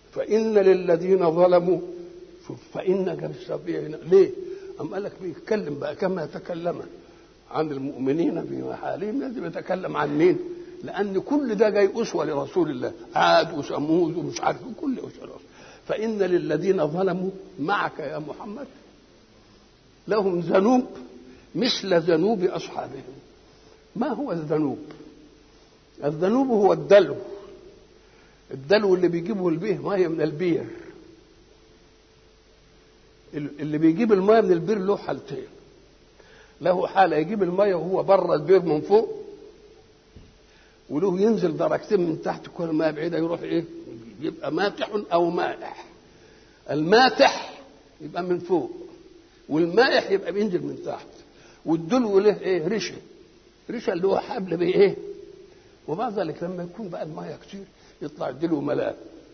فإن للذين ظلموا شوف فإن جاب السببية هنا ليه؟ أم قال لك بيتكلم بقى كما تكلم عن المؤمنين في محالهم لازم يتكلم عن مين؟ لأن كل ده جاي أسوة لرسول الله عاد وثمود ومش عارف كل أسوة فإن للذين ظلموا معك يا محمد لهم ذنوب مثل ذنوب أصحابهم ما هو الذنوب؟ الذنوب هو الدلو الدلو اللي بيجيبه البيه ميه من البير اللي بيجيب الميه من البير له حالتين له حاله يجيب الميه وهو بره البير من فوق وله ينزل درجتين من تحت كل ما بعيده يروح ايه يبقى ماتح او مائح الماتح يبقى من فوق والمائح يبقى بينزل من تحت والدلو له ايه رشه رشه اللي هو حبل بايه وبعد ذلك لما يكون بقى الميه كتير يطلع الدلو ملان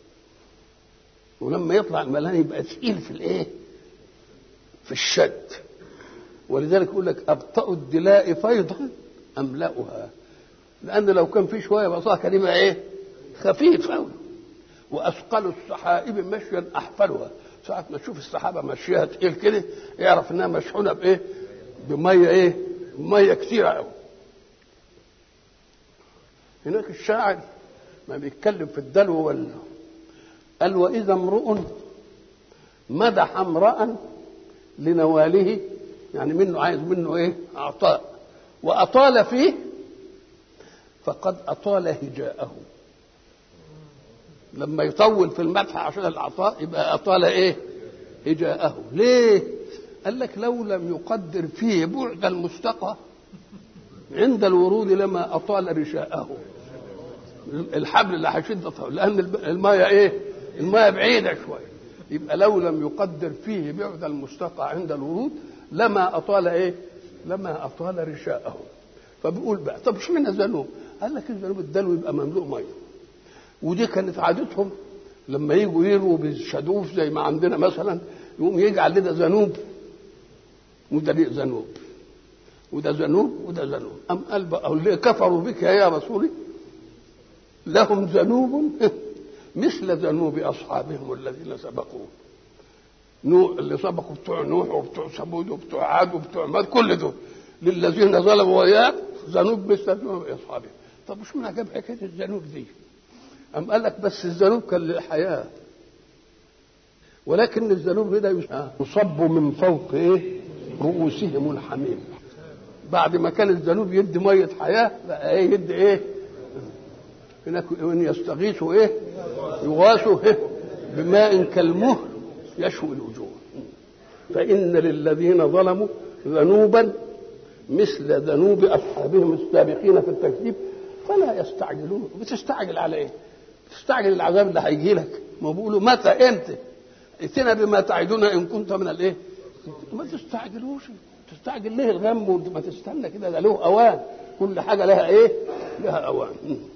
ولما يطلع الملان يبقى ثقيل في الايه في الشد ولذلك يقول لك ابطأ الدلاء فيضا املأها لان لو كان في شويه بصاها كان يبقى ايه خفيف قوي واثقل السحائب مشيا احفلها ساعة ما تشوف السحابه ماشيه تقيل كده يعرف انها مشحونه بايه بميه ايه ميه كتيره قوي هناك الشاعر ما بيتكلم في الدلو ولا قال واذا امرؤ مدح امرأ لنواله يعني منه عايز منه ايه عطاء واطال فيه فقد اطال هجاءه لما يطول في المدح عشان العطاء يبقى اطال ايه هجاءه ليه قال لك لو لم يقدر فيه بعد المستقى عند الورود لما اطال رشاءه الحبل اللي هيشد لان المايه ايه المايه بعيده شويه يبقى لو لم يقدر فيه بعد المستقى عند الورود لما اطال ايه لما اطال رشاءه فبيقول بقى طب اشمعنى الذنوب قال لك الذنوب الدلو يبقى مملوء ميه ودي كانت عادتهم لما يجوا يروا بالشدوف زي ما عندنا مثلا يقوم يجعل لده ذنوب وده ليه ذنوب وده ذنوب وده ذنوب أم قال بقى اللي كفروا بك يا رسولي لهم ذنوب مثل ذنوب أصحابهم الذين سبقوا نوح اللي سبقوا بتوع نوح وبتوع ثمود وبتوع عاد وبتوع ماد كل دول للذين ظلموا وياك ذنوب مثل ذنوب أصحابهم طب مش من جاب حكاية الذنوب دي أم قال لك بس الذنوب كان للحياة ولكن الذنوب هنا يصب من فوق ايه رؤوسهم الحميم بعد ما كان الذنوب يدي ميه حياه بقى ايه يدي ايه هناك ان يستغيثوا ايه يغاثوا إيه؟ بماء كالمهر يشوي الوجوه فان للذين ظلموا ذنوبا مثل ذنوب اصحابهم السابقين في التكذيب فلا يستعجلون بتستعجل على ايه؟ بتستعجل العذاب اللي هيجي لك ما بيقولوا متى امتى؟ ائتنا بما تعدون ان كنت من الايه؟ ما تستعجلوش تستعجل ليه الغم وانت ما تستنى كده ده له اوان كل حاجه لها ايه؟ لها اوان